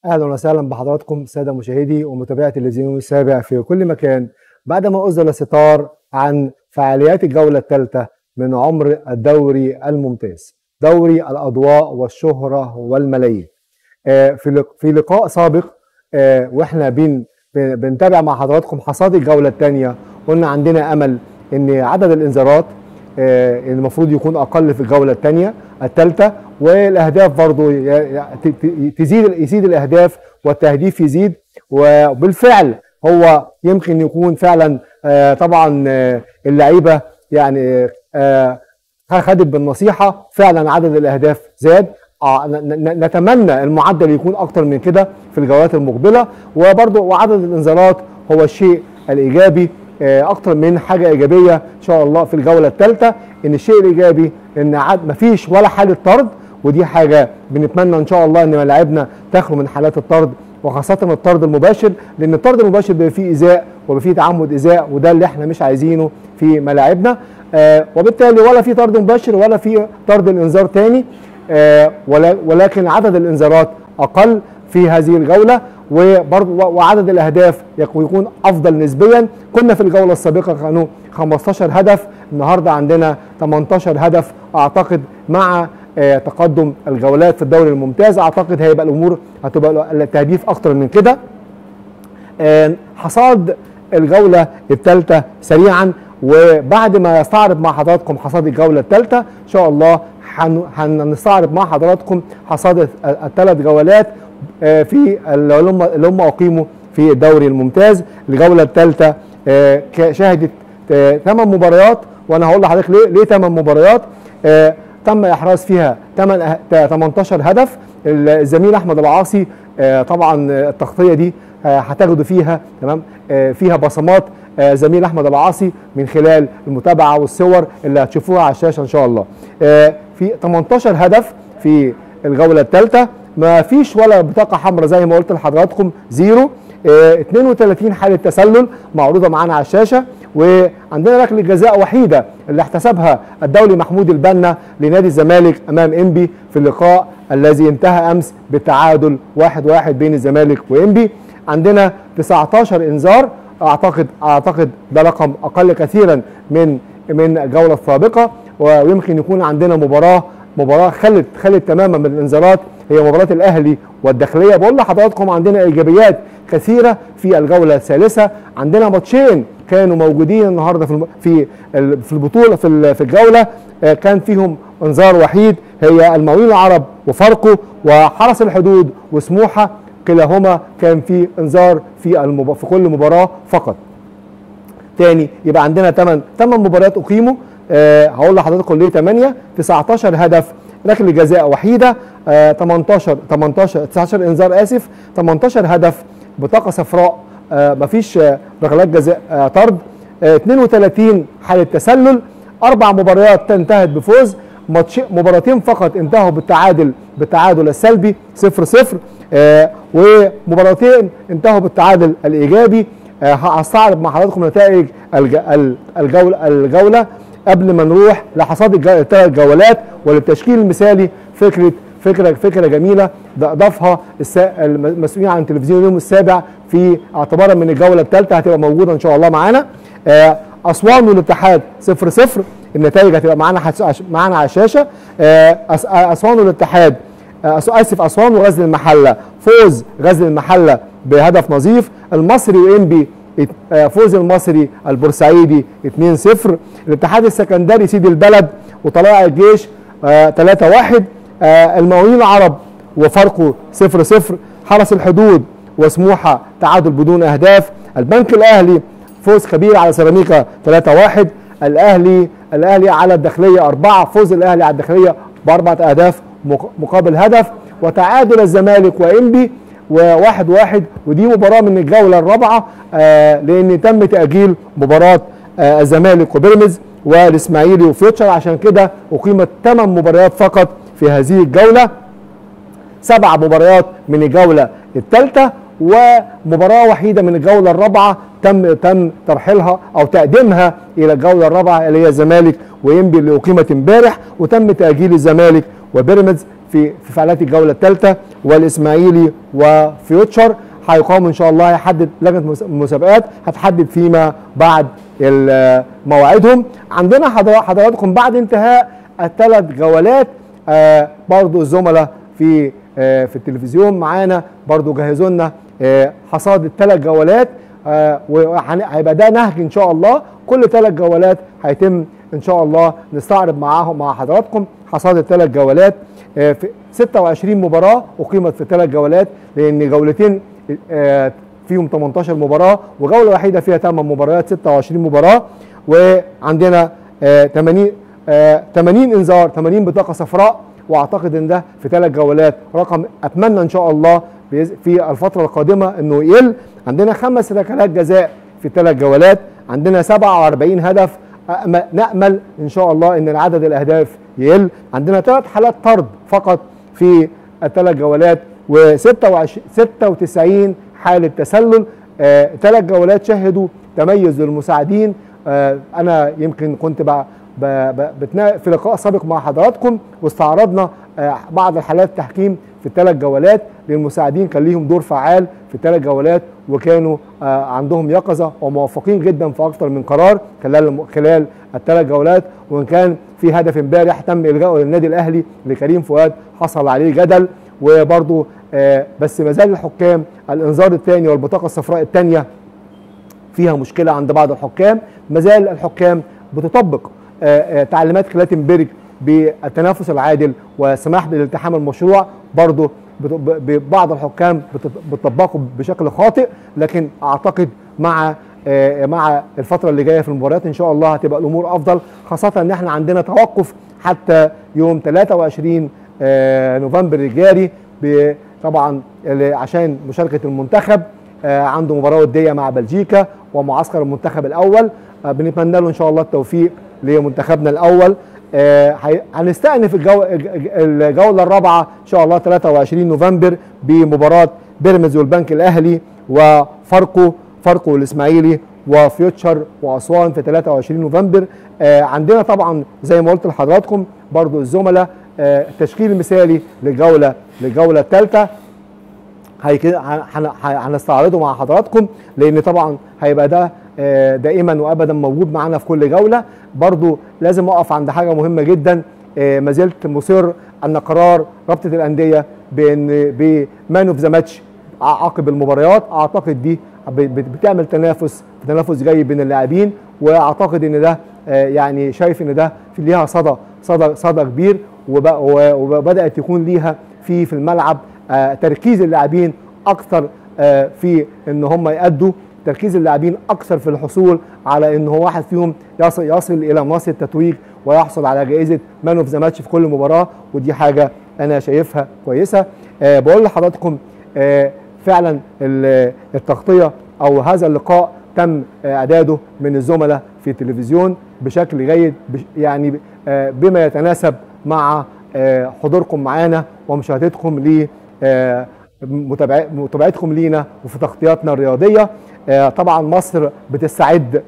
اهلا وسهلا بحضراتكم ساده مشاهدي ومتابعي تلفزيون السابع في كل مكان بعدما أزل الستار عن فعاليات الجوله الثالثه من عمر الدوري الممتاز دوري الاضواء والشهره والملايين آه، في لق- في لقاء سابق آه، واحنا بن بن- بنتابع مع حضراتكم حصاد الجوله الثانيه قلنا عندنا امل ان عدد الانذارات آه، المفروض يكون اقل في الجوله الثانيه الثالثه والاهداف برضو ي- ي- ت- ت- تزيد يزيد الاهداف والتهديف يزيد وبالفعل هو يمكن يكون فعلا آه، طبعا آه، اللعيبه يعني آه، خدت بالنصيحه فعلا عدد الاهداف زاد آه، ن- ن- نتمنى المعدل يكون اكتر من كده في الجولات المقبله وبرضه وعدد الانذارات هو الشيء الايجابي آه، اكتر من حاجه ايجابيه ان شاء الله في الجوله الثالثه ان الشيء الايجابي ان عد مفيش ولا حاله طرد ودي حاجه بنتمنى ان شاء الله ان ملاعبنا تخلو من حالات الطرد وخاصة الطرد المباشر لأن الطرد المباشر بيبقى فيه إيذاء وبيبقى فيه تعمد إيذاء وده اللي احنا مش عايزينه في ملاعبنا آه وبالتالي ولا في طرد مباشر ولا في طرد الإنذار تاني آه ولا- ولكن عدد الإنذارات أقل في هذه الجولة وبرضه وعدد الأهداف يك- يكون أفضل نسبيا كنا في الجولة السابقة كانوا 15 هدف النهاردة عندنا 18 هدف أعتقد مع آه، تقدم الجولات في الدوري الممتاز اعتقد هيبقى الامور هتبقى التهديف اكتر من كده آه، حصاد الجوله الثالثه سريعا وبعد ما استعرض مع حضراتكم حصاد الجوله الثالثه ان شاء الله هن- هنستعرض مع حضراتكم حصاد الثلاث جولات آه، في اللي هم اللي هم اقيموا في الدوري الممتاز الجوله الثالثه آه، ك- شهدت ثمان مباريات وانا هقول لحضرتك ليه ليه ثمان مباريات آه، تم احراز فيها 8 18 هدف الزميل احمد العاصي آه، طبعا آه، التغطيه دي آه، هتاخدوا فيها تمام آه، فيها بصمات آه، زميل احمد العاصي من خلال المتابعه والصور اللي هتشوفوها على الشاشه ان شاء الله آه، في 18 هدف في الجوله الثالثه ما فيش ولا بطاقه حمراء زي ما قلت لحضراتكم زيرو آه، 32 حاله تسلل معروضه معانا على الشاشه وعندنا ركله جزاء وحيده اللي احتسبها الدولي محمود البنا لنادي الزمالك امام انبي في اللقاء الذي انتهى امس بالتعادل 1-1 واحد واحد بين الزمالك وانبي عندنا 19 انذار اعتقد اعتقد ده رقم اقل كثيرا من من الجوله السابقه ويمكن يكون عندنا مباراه مباراه خلت خلت تماما من الانذارات هي مباراه الاهلي والداخليه بقول لحضراتكم عندنا ايجابيات كثيره في الجوله الثالثه عندنا ماتشين كانوا موجودين النهارده في الم... في ال- في البطوله في ال- في الجوله آه، كان فيهم انذار وحيد هي المقاولين العرب وفاركو وحرس الحدود وسموحه كلاهما كان في انذار في المب... في كل مباراه فقط تاني يبقى عندنا 8 8 مباريات اقيموا أه هقول لحضراتكم ليه 8 19 هدف ركله جزاء وحيده أه 18 18 19 انذار اسف 18 هدف بطاقه صفراء أه مفيش آه، ركلات جزاء أه طرد أه 32 حاله تسلل اربع مباريات انتهت بفوز ماتش مباراتين فقط انتهوا بالتعادل بالتعادل السلبي 0 0 آه ومباراتين انتهوا بالتعادل الايجابي آه هستعرض مع حضراتكم نتائج الج- ال- الجوله الجوله قبل ما نروح لحصاد الج- الثلاث جولات وللتشكيل المثالي فكره فكره فكره جميله ده اضافها السا- المسؤولين عن تلفزيون اليوم السابع في اعتبارا من الجوله الثالثه هتبقى موجوده ان شاء الله معانا آه اسوان والاتحاد 0 0 النتائج هتبقى معانا هتس- معانا على الشاشه آه أس- اسوان والاتحاد آه، أس- اسف اسوان وغزل المحله فوز غزل المحله بهدف نظيف المصري وانبي ات- آه، فوز المصري البورسعيدي 2-0 الاتحاد السكندري سيد البلد وطلائع الجيش 3-1 المقاولين العرب وفاركو 0-0 حرس الحدود وسموحه تعادل بدون اهداف البنك الاهلي فوز كبير على سيراميكا 3-1 الاهلي الاهلي على الداخليه 4 فوز الاهلي على الداخليه باربع اهداف مق- مقابل هدف وتعادل الزمالك وانبي وواحد واحد ودي مباراة من الجولة الرابعة آه لأن تم تأجيل مباراة آه الزمالك وبيراميدز والإسماعيلي وفيوتشر عشان كده أقيمت ثمان مباريات فقط في هذه الجولة سبع مباريات من الجوله الثالثه ومباراه وحيده من الجوله الرابعه تم تم ترحيلها او تقديمها الى الجوله الرابعه اللي هي الزمالك وينبي اللي اقيمت امبارح وتم تاجيل الزمالك وبيراميدز في في فعاليات الجوله الثالثه والاسماعيلي وفيوتشر هيقام ان شاء الله هيحدد لجنه مس- المسابقات هتحدد فيما بعد ال- مواعيدهم عندنا حضر- حضراتكم بعد انتهاء الثلاث جولات آه برضو الزملاء في آه في التلفزيون معانا برضو جهزوا لنا آه حصاد الثلاث جولات آه وهيبقى ده نهج ان شاء الله كل ثلاث جولات هيتم ان شاء الله نستعرض معاهم مع حضراتكم حصاد الثلاث جولات آه في 26 مباراه اقيمت في ثلاث جولات لان جولتين آه فيهم 18 مباراه وجوله وحيده فيها 8 مباريات 26 مباراه وعندنا آه 80 آه 80 انذار 80 بطاقه صفراء واعتقد ان ده في ثلاث جولات رقم اتمنى ان شاء الله بإذ- في الفتره القادمه انه يقل عندنا خمس ركلات جزاء في ثلاث جولات عندنا 47 هدف أأم- نامل ان شاء الله ان عدد الاهداف يقل عندنا ثلاث حالات طرد فقط في الثلاث جولات و96 حاله تسلل ثلاث جولات شهدوا تميز للمساعدين آه، انا يمكن كنت بقى ب- ب- بتنا... في لقاء سابق مع حضراتكم واستعرضنا آه، بعض الحالات التحكيم في الثلاث جولات للمساعدين كان ليهم دور فعال في الثلاث جولات وكانوا آه، عندهم يقظه وموفقين جدا في اكثر من قرار خلال الم- خلال الثلاث جولات وان كان في هدف امبارح تم الغائه للنادي الاهلي لكريم فؤاد حصل عليه جدل وبرضه آه، بس ما زال الحكام الانذار الثاني والبطاقه الصفراء الثانيه فيها مشكله عند بعض الحكام ما زال الحكام بتطبق آه، آه، تعليمات كلاتنبرج بالتنافس العادل والسماح بالالتحام المشروع برضه بت- ب- ب- بعض الحكام بت- بتطبقه بشكل خاطئ لكن اعتقد مع آه، مع الفتره اللي جايه في المباريات ان شاء الله هتبقى الامور افضل خاصه ان احنا عندنا توقف حتى يوم 23 آه، نوفمبر الجاري ب- طبعا ال- عشان مشاركه المنتخب آه، عنده مباراه وديه مع بلجيكا ومعسكر المنتخب الاول آه، بنتمنى له ان شاء الله التوفيق لمنتخبنا الاول آه، هي- هنستأنف الجو... الج- الجوله الرابعه ان شاء الله 23 نوفمبر بمباراه بيراميدز والبنك الاهلي وفاركو فاركو والاسماعيلي وفيوتشر واسوان في 23 نوفمبر آه، عندنا طبعا زي ما قلت لحضراتكم برضو الزملاء آه، التشكيل المثالي للجوله للجوله الثالثه هيك- هن- هن- هنستعرضه مع حضراتكم لان طبعا هيبقى ده آه، دائما وابدا موجود معانا في كل جوله برضو لازم اقف عند حاجه مهمه جدا آه، ما زلت مصر ان قرار رابطه الانديه بان بمان اوف ذا ماتش عقب المباريات اعتقد دي ب- ب- بتعمل تنافس تنافس جيد بين اللاعبين واعتقد ان ده آه، يعني شايف ان ده في ليها صدى صدى صدى كبير وب- و- وبدات يكون ليها في في الملعب آه، تركيز اللاعبين اكثر آه، في ان هم يأدوا تركيز اللاعبين اكثر في الحصول على ان هو واحد فيهم يصل يصل الى منصه التتويج ويحصل على جائزه مان اوف ذا ماتش في كل مباراه ودي حاجه انا شايفها كويسه آه، بقول لحضراتكم آه، فعلا ال- التغطيه او هذا اللقاء تم آه، اعداده من الزملاء في التلفزيون بشكل جيد بش- يعني آه، بما يتناسب مع آه، حضوركم معانا ومشاهدتكم ل آه، متابع- متابعتكم لينا وفي تغطياتنا الرياضيه آه، طبعا مصر بتستعد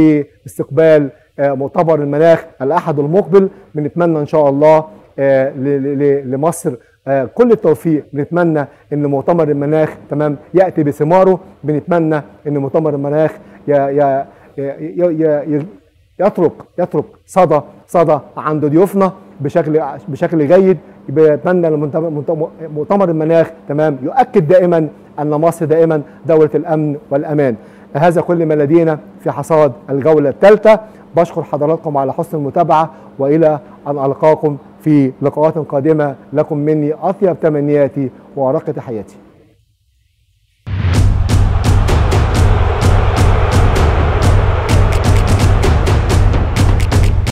لاستقبال آه، مؤتمر المناخ الاحد المقبل بنتمنى ان شاء الله آه، ل- ل- ل- لمصر آه، كل التوفيق بنتمنى ان مؤتمر المناخ تمام ياتي بثماره بنتمنى ان مؤتمر المناخ ي- ي- ي- ي- ي- يترك يترك صدى صدى عند ضيوفنا بشكل بشكل جيد بتمنى المنت- مؤتمر المناخ تمام يؤكد دائما ان مصر دائما دوله الامن والامان هذا كل ما لدينا في حصاد الجوله الثالثه بشكر حضراتكم على حسن المتابعه والى ان القاكم في لقاءات قادمه لكم مني اطيب تمنياتي وارق تحياتي